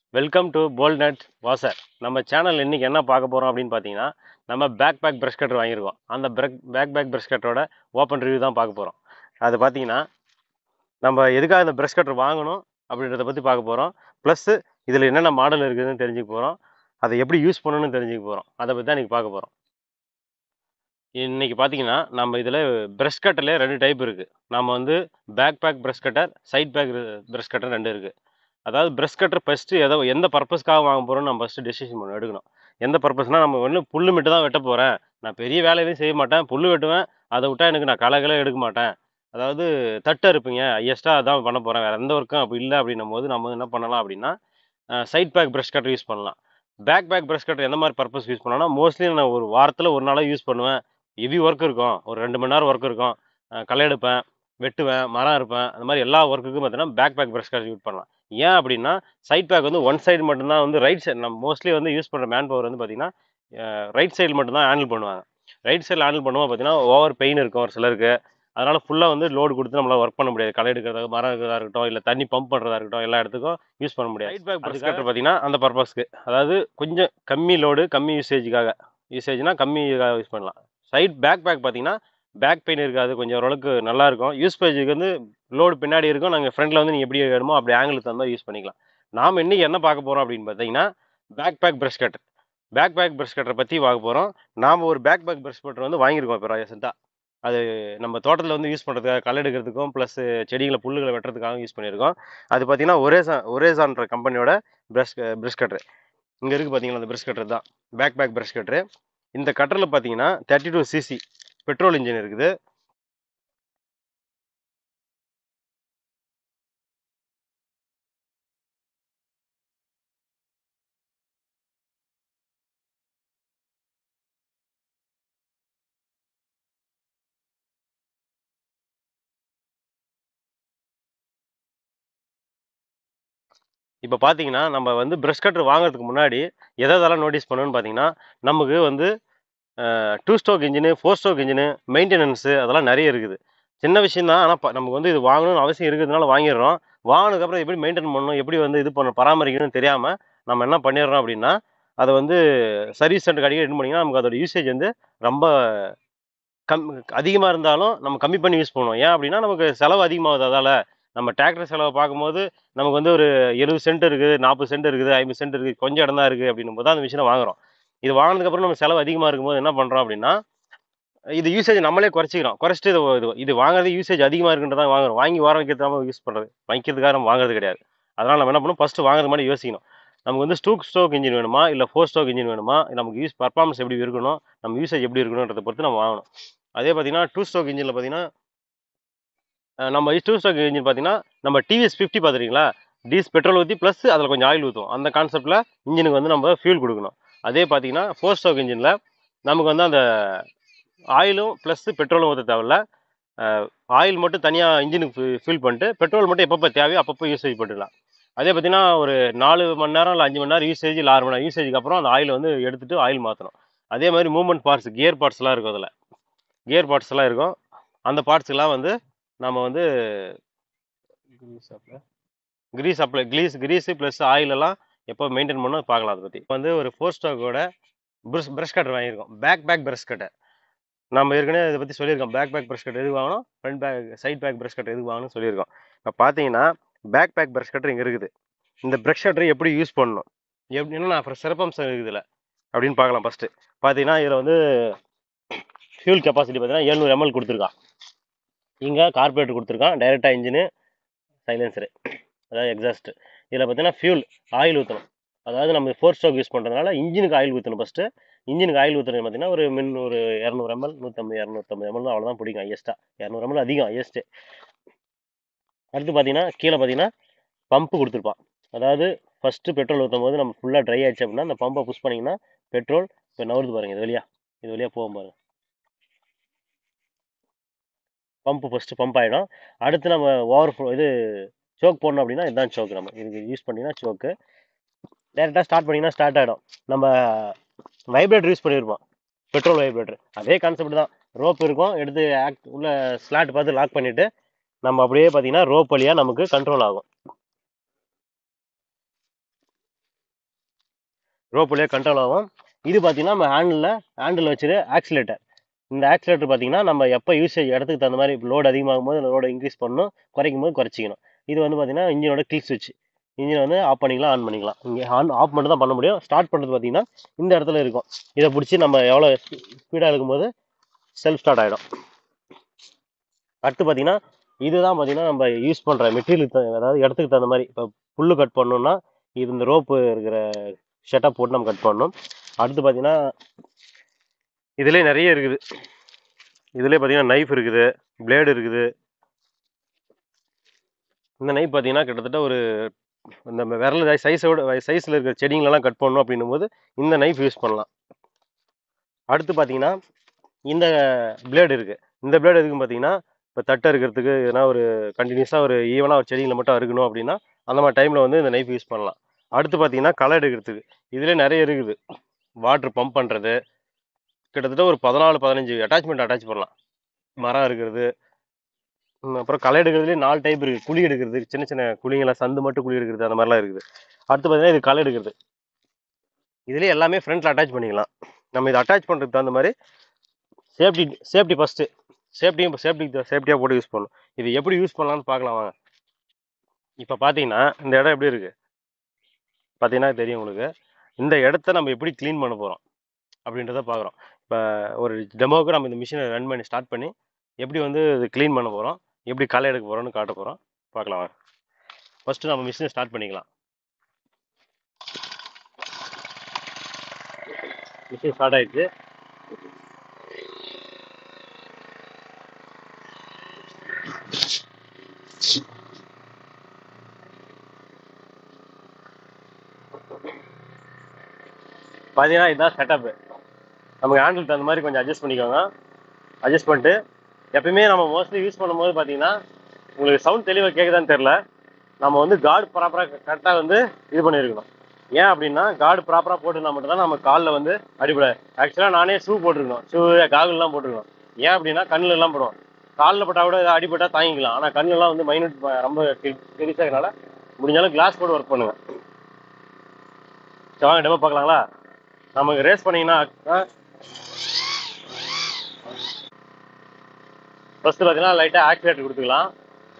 welcome to போல்நட் வாசர் நம்ம channel இன்னைக்கு என்ன பார்க்க போகிறோம் அப்படின்னு பார்த்தீங்கன்னா நம்ம பேக் பேக் ப்ரஷ் கட்டர் வாங்கியிருக்கோம் அந்த பிரக் பேக் பேக் ப்ரஷ் கட்டரோட ஓப்பன் ரிவ்யூ தான் பார்க்க போகிறோம் அது பார்த்தீங்கன்னா நம்ம எதுக்காக இந்த ப்ரஷ் கட்டர் வாங்கணும் அப்படின்றத பற்றி பார்க்க போகிறோம் ப்ளஸ்ஸு இதில் என்னென்ன மாடல் இருக்குதுன்னு தெரிஞ்சுக்க போகிறோம் அதை எப்படி யூஸ் பண்ணணும்னு தெரிஞ்சுக்க போகிறோம் அதை பற்றி தான் இன்றைக்கி பார்க்க போகிறோம் இன்னைக்கு பார்த்தீங்கன்னா நம்ம இதில் ப்ரஷ் கட்டர்லேயே ரெண்டு டைப் இருக்குது நம்ம வந்து back back brush cutter side back brush cutter ரெண்டு இருக்குது அதாவது ப்ரஷ் கட்டர் ஃபஸ்ட்டு எதோ எந்த பர்பஸ்க்காக வாங்க போகிறோம்னு நம்ம ஃபஸ்ட்டு டெசிஷன் பண்ண எடுக்கணும் எந்த பர்பஸ்னால் நம்ம ஒன்று புல்லு மட்டும் தான் வெட்ட போகிறேன் நான் பெரிய வேலை எதுவும் செய்ய மாட்டேன் புல்லு வெட்டுவேன் அதை விட்டால் எனக்கு நான் களைகளே எடுக்க மாட்டேன் அதாவது தட்டை இருப்பீங்க ஹையஸ்ட்டாக அதான் பண்ண போகிறேன் வேறு எந்த ஒர்க்கும் அப்படி இல்லை அப்படின்னும் போது நம்ம என்ன பண்ணலாம் அப்படின்னா side back brush cutter use பண்ணலாம் பேக் பேக் ப்ரஷ் கட்டர் எந்த மாதிரி பர்பஸ் யூஸ் பண்ணலாம்னா மோஸ்ட்லி நான் ஒரு வாரத்தில் ஒரு நாளாக யூஸ் பண்ணுவேன் ஹெவி ஒர்க் இருக்கும் ஒரு ரெண்டு மணி நேரம் ஒர்க் இருக்கும் அஹ் களை எடுப்பேன் வெட்டுவேன் மரம் இருப்பேன் அந்த மாதிரி எல்லா ஒர்க்குக்கும் பார்த்தீங்கன்னா back back brush cutter use பண்ணலாம் ஏன் அப்படின்னா சைட் பேக் வந்து ஒன் சைடு மட்டும்தான் வந்து ரைட் சைடு நம்ம மோஸ்ட்லி வந்து யூஸ் பண்ணுற மேன் பவர் வந்து பார்த்தீங்கன்னா ரைட் சைடு மட்டும்தான் ஹேண்டில் பண்ணுவாங்க ரைட் சைடில் ஹேண்டில் பண்ணுவோம் பார்த்தீங்கன்னா ஓவர் பெயின் இருக்கும் ஒரு சிலருக்கு அதனால் ஃபுல்லாக வந்து லோடு கொடுத்து நம்மளால் ஒர்க் பண்ண முடியாது களை எடுக்கிறதா மரம் இருக்கிறதா இருக்கட்டும் இல்லை தண்ணி பம்ப் பண்ணுறதா இருக்கட்டும் எல்லா இடத்துக்கும் யூஸ் பண்ண முடியாது சைட் பேக் ப்ரஷ் கட்டர் பார்த்தீங்கன்னா அந்த பர்பஸ்க்கு அதாவது கொஞ்சம் கம்மி லோடு கம்மி யூசேஜுக்காக யூசேஜ்னா கம்மி யூஸ் பண்ணலாம் சைட் பேக் பேக் பார்த்தீங்கன்னா பேக் பெயின் இருக்காது கொஞ்சம் ஓரளவுக்கு நல்லா இருக்கும் யூஸ் பேஜுக்கு வந்து லோடு பின்னாடி இருக்கும் நாங்கள் ஃப்ரண்ட்டில் வந்து நீங்கள் எப்படி வேணுமோ அப்படி ஆங்கிளுக்கு தகுந்த யூஸ் பண்ணிக்கலாம் நாம் இன்னைக்கு என்ன பார்க்க போகிறோம் அப்படின்னு பார்த்தீங்கன்னா back back brush cutter back back brush கட்டரை பற்றி பார்க்க போகிறோம் நாம் ஒரு பேக் பேக் ப்ரஷ் கட்டர் வந்து வாங்கியிருக்கோம் இப்போ ரீசெண்டாக அது நம்ம தோட்டத்தில் வந்து யூஸ் பண்ணுறதுக்காக களை எடுக்கிறதுக்கும் ப்ளஸ் செடிகளை புல்லுகளை வெட்டுறதுக்காகவும் யூஸ் பண்ணியிருக்கோம் அது பார்த்தீங்கன்னா ஒரேசா ஒரேசான்ற கம்பெனியோட ப்ரஷ் ப்ரஷ் கட்டர் இங்கே இருக்குது பார்த்தீங்களா அந்த ப்ரஷ் கட்டர் தான் பேக் பேக் ப்ரஷ் கட்டரு இந்த கட்டரில் பார்த்தீங்கன்னா thirty two CC petrol engine இருக்குது இப்போ பார்த்தீங்கன்னா நம்ம வந்து ப்ரஷ் கட்டர் வாங்குறதுக்கு முன்னாடி எதை எதெல்லாம் நோட்டீஸ் பண்ணணும்னு பார்த்தீங்கன்னா நமக்கு வந்து two stroke engine four stroke engine maintenance அதெல்லாம் நிறைய இருக்குது சின்ன விஷயம் தான் ஆனால் நமக்கு வந்து இது வாங்கணும்னு அவசியம் இருக்கிறதுனால வாங்கிடுறோம் வாங்கினதுக்கப்புறம் எப்படி மெயின்டைன் பண்ணணும் எப்படி வந்து இது பண்ண பராமரிக்கணும்னு தெரியாமல் நம்ம என்ன பண்ணிடுறோம் அப்படின்னா அதை வந்து சர்வீஸ் சென்டர் அடிக்கடி எடுத்து பண்ணிங்கன்னா நமக்கு அதோட யூசேஜ் வந்து ரொம்ப கம் அதிகமாக இருந்தாலும் நம்ம கம்மி பண்ணி யூஸ் பண்ணுவோம் ஏன் அப்படின்னா நமக்கு செலவு அதிகமாகுது அதால் நம்ம டிராக்டர் செலவை பார்க்கும்போது நமக்கு வந்து ஒரு எழுபது சென்ட் இருக்குது நாற்பது சென்ட் இருக்குது ஐம்பது சென்ட் இருக்குது கொஞ்சம் இடம் தான் இருக்குது அப்படின்னும் போது அந்த மிஷினை வாங்குறோம் இது வாங்கினதுக்கப்புறம் நம்ம செலவு அதிகமாக இருக்கும்போது என்ன பண்ணுறோம் அப்படின்னா இது யூசேஜ் நம்மளே குறைச்சிக்கிறோம் குறைச்சிட்டு இது இது இது வாங்குறது யூசேஜ் அதிகமாக இருக்குன்றதா வாங்குறோம் வாங்கி வாரம் வைக்கிறதுக்காக யூஸ் பண்ணுறது வைக்கிறதுக்காக நம்ம வாங்குறது கிடையாது அதனால் நம்ம என்ன பண்ணணும் ஃபஸ்ட்டு வாங்குறது மாதிரி யோசிக்கணும் நமக்கு வந்து ஸ்டூக் ஸ்டோக் இன்ஜின் வேணுமா இல்லை ஃபோர் ஸ்டோக் இன்ஜின் வேணுமா நமக்கு யூஸ் பர்ஃபார்மன்ஸ் எப்படி இருக்கணும் நம்ம யூசேஜ் எப்படி இருக்கணுன்றதை பொறுத்து நம்ம வாங்கணும் அதே பார்த்தீங்கன்னா டூ ஸ்டோக் இன்ஜினில் பார்த்தீங்கன்னா நம்ம டூ ஸ்டோக் இன்ஜின் பார்த்தீங்கன்னா நம்ம டிவிஎஸ் ஃபிஃப்டி பார்த்துருக்கீங்களா டீஸ் பெட்ரோல் ஊற்றி ப்ளஸ் அதில் கொஞ்சம் ஆயில் ஊற்றும் அந்த கான்செப்ட்டில் இன்ஜினுக்கு வந்து நம்ம ஃபியூல் கொடுக்கணும் அதே பார்த்தீங்கன்னா ஃபோர் ஸ்டோக் இன்ஜினில் நமக்கு வந்து அந்த ஆயிலும் ப்ளஸ் பெட்ரோலும் ஊற்ற தேவையில்ல ஆயில் மட்டும் தனியாக இன்ஜினுக்கு ஃபில் பண்ணிட்டு பெட்ரோல் மட்டும் எப்பப்போ தேவையோ அப்பப்போ யூசேஜ் பண்ணிடலாம் அதே பார்த்தீங்கன்னா ஒரு நாலு மணி நேரம் இல்லை அஞ்சு மணி நேரம் யூசேஜ் இல்லை ஆறு மணி நேரம் யூசேஜுக்கு அப்புறம் அந்த ஆயில் வந்து எடுத்துகிட்டு ஆயில் மாற்றணும் அதே மாதிரி மூவ்மெண்ட் பார்ட்ஸ் கியர் பார்ட்ஸ்லாம் இருக்கும் அதில் கியர் பார்ட்ஸ்லாம் இருக்கும் அந்த பார்ட்ஸ்க்கெலாம் வந்து நம்ம வந்து grease apply grease grease plus ஆயிலெல்லாம் எப்போ மெயின்டைன் பண்ணணும் பார்க்கலாம் அதை பற்றி வந்து ஒரு ஃபோர் ஸ்டாக்கோட ப்ரஷ் ப்ரஷ் கட்டர் வாங்கியிருக்கோம் பேக் பேக் ப்ரஷ் கட்டர் நம்ம ஏற்கனவே இதை பற்றி சொல்லியிருக்கோம் பேக் பேக் ப்ரஷ் கட்டர் எது வாங்கணும் front back side back brush cutter எது வாங்கணும்னு சொல்லியிருக்கோம் இப்போ பார்த்தீங்கன்னா பேக் பேக் ப்ரஷ் கட்டர் இங்கே இருக்குது இந்த ப்ரஷ் கட்டரை எப்படி யூஸ் பண்ணணும் எப்படின்னா நான் அப்புறம் சிறப்பம்சம் இருக்குது இதில் அப்படின்னு பார்க்கலாம் ஃபஸ்ட்டு பார்த்தீங்கன்னா இதில் வந்து ஃபியூல் கெப்பாசிட்டி பார்த்தீங்கன்னா எழுநூறு எம்எல் கொடுத்துருக்கான் இங்கே கார்பரேட்டர் கொடுத்துருக்கான் டைரெக்டாக இன்ஜினு சைலன்சரு அதாவது எக்ஸாஸ்ட்டு இதில் பார்த்தீங்கன்னா ஃபியூல் ஆயில் ஊற்றணும் அதாவது நம்ம ஃபோர் ஸ்ட்ரோக் யூஸ் பண்ணுறதுனால இன்ஜினுக்கு ஆயில் ஊற்றணும் ஃபஸ்ட்டு இன்ஜினுக்கு ஆயில் ஊற்றுறது பார்த்தீங்கன்னா ஒரு மின் ஒரு இரநூறு எம்எல் நூற்றம்பது இரநூத்தம்பது எம்எல் தான் அவ்வளோதான் பிடிக்கும் ஹையஸ்ட்டாக இரநூறு எம்எல் அதிகம் ஹையஸ்ட்டு அடுத்து பார்த்தீங்கன்னா கீழே பார்த்தீங்கன்னா பம்பு கொடுத்துருப்பான் அதாவது ஃபஸ்ட்டு பெட்ரோல் ஊற்றும் போது நம்ம ஃபுல்லாக ட்ரை ஆயிடுச்சு அப்படின்னா அந்த பம்பை புஷ் பண்ணிங்கன்னா பெட்ரோல் இப்போ நவருது பாருங்கள் இது வழியாக இது வழியாக போகும் பாருங்கள் பம்பு ஃபஸ்ட்டு பம்ப் ஆகிடும் அடுத்து நம்ம ஓவர் ஃப்ளோ இது சோக் போடணும் அப்படின்னா இதுதான் சோக் நம்ம இதுக்கு யூஸ் பண்ணிங்கன்னா சோக்கு டேரெக்டாக ஸ்டார்ட் பண்ணிங்கன்னா ஸ்டார்ட் ஆகிடும் நம்ம வைப்ரேட்டர் யூஸ் பண்ணியிருப்போம் பெட்ரோல் வைப்ரேட்டர் அதே கான்செப்ட் தான் ரோப் இருக்கும் எடுத்து ஆக்ட் உள்ள ஸ்லாட் பார்த்து லாக் பண்ணிவிட்டு நம்ம அப்படியே பார்த்தீங்கன்னா ரோப் வழியாக நமக்கு கண்ட்ரோல் ஆகும் ரோப்புலேயே கண்ட்ரோல் ஆகும் இது பார்த்தீங்கன்னா நம்ம ஹேண்டில் ஹேண்டில் வச்சுரு ஆக்சிலேட்டர் இந்த ஆக்சிலேட்டர் பார்த்தீங்கன்னா நம்ம எப்போ யூசேஜ் இடத்துக்கு தகுந்த மாதிரி லோடு அதிகமாகும் போது லோடை இன்க்ரீஸ் பண்ணணும் குறைக்கும் போது குறைச்சிக்கணும் இது வந்து பார்த்தீங்கன்னா இன்ஜினோட கில் சுவிட்ச் இன்ஜின் வந்து ஆஃப் பண்ணிக்கலாம் ஆன் பண்ணிக்கலாம் இங்கே ஆன் ஆஃப் மட்டும் தான் பண்ண முடியும் ஸ்டார்ட் பண்ணுறது பார்த்தீங்கன்னா இந்த இடத்துல இருக்கும் இதை பிடிச்சி நம்ம எவ்வளோ ஸ்பீடாக இருக்கும்போது செல்ஃப் ஸ்டார்ட் ஆகிடும் அடுத்து பார்த்தீங்கன்னா இதுதான் பார்த்தீங்கன்னா நம்ம யூஸ் பண்ணுற மெட்டீரியலுக்கு அதாவது இடத்துக்கு தகுந்த மாதிரி இப்போ புல்லு கட் பண்ணணும்னா இது இந்த ரோப்பு இருக்கிற ஷெட்டப் போட்டு நம்ம கட் பண்ணணும் அடுத்து பார்த்தீங்கன்னா இதுலேயே நிறைய இருக்குது இதுலேயே பார்த்தீங்கன்னா நைஃப் இருக்குது பிளேடு இருக்குது இந்த நைஃப் பார்த்தீங்கன்னா கிட்டத்தட்ட ஒரு இந்த விரல் சைஸோட சைஸில் இருக்கிற செடிங்களெல்லாம் கட் பண்ணணும் அப்படின்னும் போது இந்த நைஃப் யூஸ் பண்ணலாம் அடுத்து பார்த்தீங்கன்னா இந்த பிளேடு இருக்குது இந்த பிளேடு எதுக்குன்னு பார்த்தீங்கன்னா இப்போ தட்டை இருக்கிறதுக்கு எதனா ஒரு கண்டினியூஸாக ஒரு ஈவனாக ஒரு செடிங்களை மட்டும் அறுக்கணும் அப்படின்னா அந்த மாதிரி டைமில் வந்து இந்த நைஃப் யூஸ் பண்ணலாம் அடுத்து பார்த்தீங்கன்னா களை எடுக்கிறதுக்கு இதுலேயே நிறைய இருக்குது வாட்ரு பம்ப் பண்ணுறது கிட்டத்தட்ட ஒரு பதினாலு பதினஞ்சு அட்டாச்மெண்ட் அட்டாச் பண்ணலாம் மரம் இருக்கிறது ம், அப்புறம் களை எடுக்கிறதுலேயே நாலு டைப் இருக்குது குழி எடுக்கிறது சின்ன சின்ன குழிங்களை சந்து மட்டும் குழி எடுக்கிறது அந்த மாதிரிலாம் இருக்குது அடுத்து பார்த்தீங்கன்னா இது களை எடுக்கிறது இதுலேயே எல்லாமே ஃப்ரண்ட்டில் அட்டாச் பண்ணிக்கலாம் நம்ம இதை அட்டாச் பண்ணுறதுக்கு தகுந்த மாதிரி சேஃப்டி சேஃப்டி ஃபஸ்ட்டு சேஃப்டியும் சேஃப்டி சேஃப்டியாக போட்டு யூஸ் பண்ணணும் இது எப்படி யூஸ் பண்ணலாம்னு பார்க்கலாம் வாங்க இப்போ பார்த்தீங்கன்னா இந்த இடம் எப்படி இருக்குது பார்த்தீங்கன்னா தெரியும் உங்களுக்கு இந்த இடத்த நம்ம எப்படி க்ளீன் பண்ண போகிறோம் அப்படின்றத பார்க்குறோம் இப்போ ஒரு டெமோவுக்கு நம்ம இந்த மிஷினை ரன் பண்ணி ஸ்டார்ட் பண்ணி எப்படி வந்து இது க்ளீன் பண்ண போகிறோம் எப்படி களை எடுக்க போகிறோம்னு காட்ட போகிறோம் பார்க்கலாம் வாங்க ஃபஸ்ட்டு நம்ம மிஷினை ஸ்டார்ட் பண்ணிக்கலாம் மிஷின் ஸ்டார்ட் ஆயிடுச்சு பார்த்தீங்கன்னா இதுதான் செட்டப்பு நமக்கு ஹேண்டில் தகுந்த மாதிரி கொஞ்சம் அட்ஜஸ்ட் பண்ணிக்கோங்க அட்ஜஸ்ட் பண்ணிட்டு எப்பயுமே நம்ம மோஸ்ட்லி யூஸ் பண்ணும்போது பார்த்தீங்கன்னா உங்களுக்கு சவுண்ட் தெளிவாக கேட்குதான்னு தெரில நம்ம வந்து கார்டு ப்ராப்பராக கரெக்டாக வந்து இது பண்ணியிருக்கணும் ஏன் அப்படின்னா கார்டு ப்ராப்பராக போட்டுருந்தா மட்டும்தான் நம்ம காலில் வந்து அடிபட ஆக்சுவலாக நானே ஷூ போட்டிருக்கணும் ஷூ காகுல்லாம் போட்டிருக்கணும் ஏன் அப்படின்னா கண்ணுல எல்லாம் படும் காலில் பட்டா கூட ஏதாவது அடிபட்டா தாங்கிக்கலாம் ஆனால் கண்ணுலாம் வந்து மைனூட் ரொம்ப பெருசாக இருக்கனால முடிஞ்சாலும் கிளாஸ் போட்டு ஒர்க் பண்ணுங்க சரி, வாங்க டெமோ பார்க்கலாங்களா நமக்கு ரேஸ் பண்ணீங்கன்னா ஃபர்ஸ்ட் பார்த்தீங்கன்னா லைட்டாக ஆக்சிலேட்டர் கொடுத்துக்கலாம்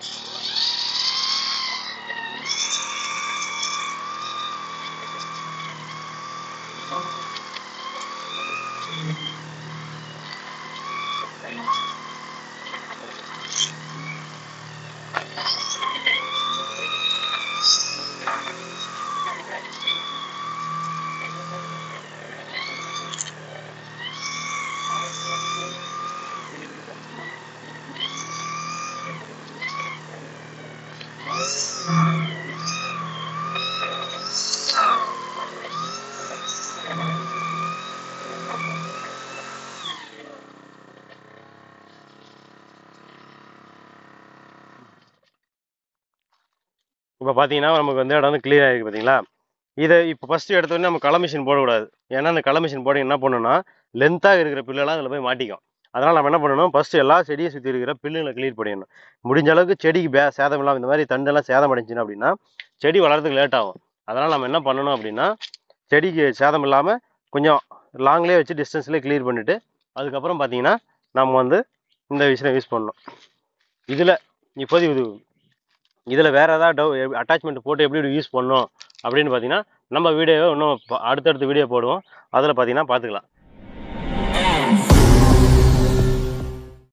இப்போ பார்த்தீங்கன்னா நமக்கு வந்து இடம் வந்து கிளியர் ஆகிருக்கு பார்த்தீங்களா இதை இப்போ ஃபஸ்ட்டு எடுத்தோடனே நம்ம களை மிஷின் போடக்கூடாது ஏன்னா அந்த களை மிஷின் போட என்ன பண்ணணும்னா லென்த்தாக இருக்கிற பில்லெல்லாம் அதில் போய் மாட்டிக்கும் அதனால் நம்ம என்ன பண்ணணும் ஃபஸ்ட்டு எல்லா செடியை சுற்றி இருக்கிற பில்லுங்களை கிளியர் பண்ணிடணும் முடிஞ்ச அளவுக்கு செடிக்கு பே சேதம் இல்லாமல் இந்த மாதிரி தண்டெல்லாம் சேதம் அடைஞ்சுன்னா அப்படின்னா செடி வளர்றதுக்கு லேட் ஆகும் அதனால் நம்ம என்ன பண்ணணும் அப்படின்னா செடிக்கு சேதம் இல்லாமல் கொஞ்சம் லாங்லேயே வச்சு டிஸ்டன்ஸ்லேயே கிளியர் பண்ணிவிட்டு அதுக்கப்புறம் பார்த்தீங்கன்னா நம்ம வந்து இந்த விஷயம் யூஸ் பண்ணணும் இதில் இப்போதைக்கு இது இதில் வேறு ஏதாவது டவு அட்டாச்மெண்ட் போட்டு எப்படி யூஸ் பண்ணணும் அப்படின்னு பார்த்தீங்கன்னா நம்ம வீடியோவை இன்னும் ப- அடுத்தடுத்த வீடியோ போடுவோம் அதில் பார்த்தீங்கன்னா பார்த்துக்கலாம்